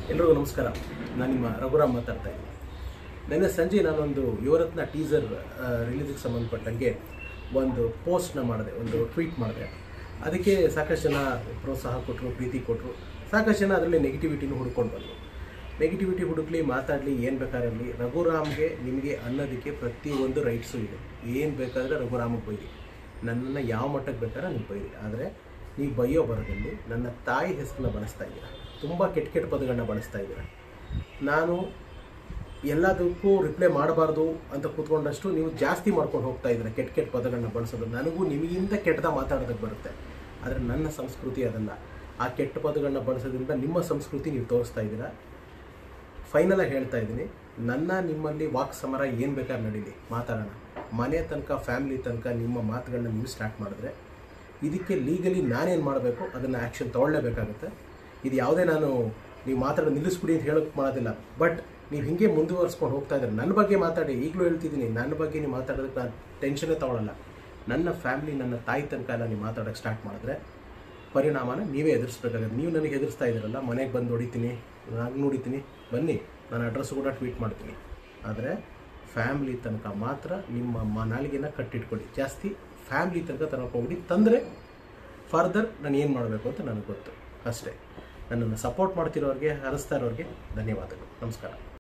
ಎಲ್ರಿಗೂ ನಮಸ್ಕಾರ ನಾನು ನಿಮ್ಮ ರಘುರಾಮ್ ಮಾತಾಡ್ತಾ ಇದ್ದೀನಿ ನಿನ್ನೆ ಸಂಜೆ ನಾನೊಂದು ಯುವರತ್ನ ಟೀಸರ್ ರಿಲೀಸಿಗೆ ಸಂಬಂಧಪಟ್ಟಂಗೆ ಒಂದು ಪೋಸ್ಟ್ನ ಮಾಡಿದೆ ಒಂದು ಟ್ವೀಟ್ ಮಾಡಿದೆ ಅದಕ್ಕೆ ಸಾಕಷ್ಟು ಜನ ಪ್ರೋತ್ಸಾಹ ಕೊಟ್ಟರು ಪ್ರೀತಿ ಕೊಟ್ಟರು ಸಾಕಷ್ಟು ಜನ ಅದರಲ್ಲಿ ನೆಗೆಟಿವಿಟಿನೂ ಹುಡ್ಕೊಂಡು ಬಂದರು ನೆಗೆಟಿವಿಟಿ ಹುಡುಕ್ಲಿ ಮಾತಾಡಲಿ ಏನು ಬೇಕಾರಲ್ಲಿ ರಘುರಾಮ್ಗೆ ನಿಮಗೆ ಅನ್ನೋದಕ್ಕೆ ಪ್ರತಿಯೊಂದು ರೈಟ್ಸು ಇದೆ ಏನು ಬೇಕಾದರೆ ರಘುರಾಮಗೆ ಬೈರಿ ನನ್ನನ್ನು ಯಾವ ಮಟ್ಟಕ್ಕೆ ಬೇಕಾದ್ರೆ ನೀವು ಬೈರಿ ಆದರೆ ನೀವು ಬೈಯೋ ಬರೋದಲ್ಲಿ ನನ್ನ ತಾಯಿ ಹೆಸರನ್ನ ಬಳಸ್ತಾ ಇದ್ದೀರಾ ತುಂಬ ಕೆಟ್ಟ ಕೆಟ್ಟ ಪದಗಳನ್ನ ಬಳಸ್ತಾ ಇದ್ದೀರಾ ನಾನು ಎಲ್ಲದಕ್ಕೂ ರಿಪ್ಲೈ ಮಾಡಬಾರ್ದು ಅಂತ ಕೂತ್ಕೊಂಡಷ್ಟು ನೀವು ಜಾಸ್ತಿ ಮಾಡ್ಕೊಂಡು ಹೋಗ್ತಾ ಇದ್ದೀರಾ ಕೆಟ್ಟ ಕೆಟ್ಟ ಪದಗಳನ್ನ ಬಳಸೋದು ನನಗೂ ನಿಮಗಿಂತ ಕೆಟ್ಟದ ಮಾತಾಡೋದಕ್ಕೆ ಬರುತ್ತೆ ಆದರೆ ನನ್ನ ಸಂಸ್ಕೃತಿ ಅದಲ್ಲ ಆ ಕೆಟ್ಟ ಪದಗಳನ್ನ ಬಳಸೋದ್ರಿಂದ ನಿಮ್ಮ ಸಂಸ್ಕೃತಿ ನೀವು ತೋರಿಸ್ತಾ ಇದ್ದೀರಾ ಫೈನಲಾಗಿ ಹೇಳ್ತಾ ಇದ್ದೀನಿ ನನ್ನ ನಿಮ್ಮಲ್ಲಿ ವಾಕ್ ಸಮರ ಏನು ಬೇಕಾದ್ರೆ ನಡೀಲಿ ಮಾತಾಡೋಣ ಮನೆ ತನಕ ಫ್ಯಾಮಿಲಿ ತನಕ ನಿಮ್ಮ ಮಾತುಗಳನ್ನ ನೀವು ಸ್ಟಾರ್ಟ್ ಮಾಡಿದ್ರೆ ಇದಕ್ಕೆ ಲೀಗಲಿ ನಾನೇನು ಮಾಡಬೇಕು ಅದನ್ನು ಆ್ಯಕ್ಷನ್ ತೊಗೊಳ್ಳೇಬೇಕಾಗುತ್ತೆ ಇದು ಯಾವುದೇ ನಾನು ನೀವು ಮಾತಾಡೋದು ನಿಲ್ಲಿಸ್ಬಿಡಿ ಅಂತ ಹೇಳೋಕೆ ಮಾಡೋದಿಲ್ಲ ಬಟ್ ನೀವು ಹಿಂಗೆ ಮುಂದುವರ್ಸ್ಕೊಂಡು ಹೋಗ್ತಾ ಇದ್ದಾರೆ ನನ್ನ ಬಗ್ಗೆ ಮಾತಾಡಿ ಈಗಲೂ ಹೇಳ್ತಿದ್ದೀನಿ ನನ್ನ ಬಗ್ಗೆ ನೀವು ಮಾತಾಡೋದಕ್ಕೆ ನಾನು ಟೆನ್ಷನ್ನೇ ತೊಗೊಳಲ್ಲ ನನ್ನ ಫ್ಯಾಮಿಲಿ ನನ್ನ ತಾಯಿ ತನಕ ಎಲ್ಲ ನೀವು ಮಾತಾಡೋಕ್ಕೆ ಸ್ಟಾರ್ಟ್ ಮಾಡಿದ್ರೆ ಪರಿಣಾಮನ ನೀವೇ ಎದುರಿಸ್ಬೇಕಾಗುತ್ತೆ ನೀವು ನನಗೆ ಎದುರಿಸ್ತಾ ಇದ್ದೀರಲ್ಲ ಮನೆಗೆ ಬಂದು ಹೊಡಿತೀನಿ ಹಂಗೆ ನೋಡಿತೀನಿ ಬನ್ನಿ ನಾನು ಅಡ್ರೆಸ್ ಕೂಡ ಟ್ವೀಟ್ ಮಾಡ್ತೀನಿ ಆದರೆ ಫ್ಯಾಮ್ಲಿ ತನಕ ಮಾತ್ರ ನಿಮ್ಮ ಮ ನಾಲಿಗೆನ ಕಟ್ಟಿಟ್ಕೊಳ್ಳಿ ಜಾಸ್ತಿ ಫ್ಯಾಮ್ಲಿ ತನಕ ತನಕ ಹೋಗಿ ತಂದರೆ ಫರ್ದರ್ ನಾನು ಏನು ಮಾಡಬೇಕು ಅಂತ ನನಗೆ ಗೊತ್ತು ಅಷ್ಟೇ ನನ್ನನ್ನು ಸಪೋರ್ಟ್ ಮಾಡ್ತಿರೋರಿಗೆ ಹರಿಸ್ತಾ ಇರೋರಿಗೆ ಧನ್ಯವಾದಗಳು ನಮಸ್ಕಾರ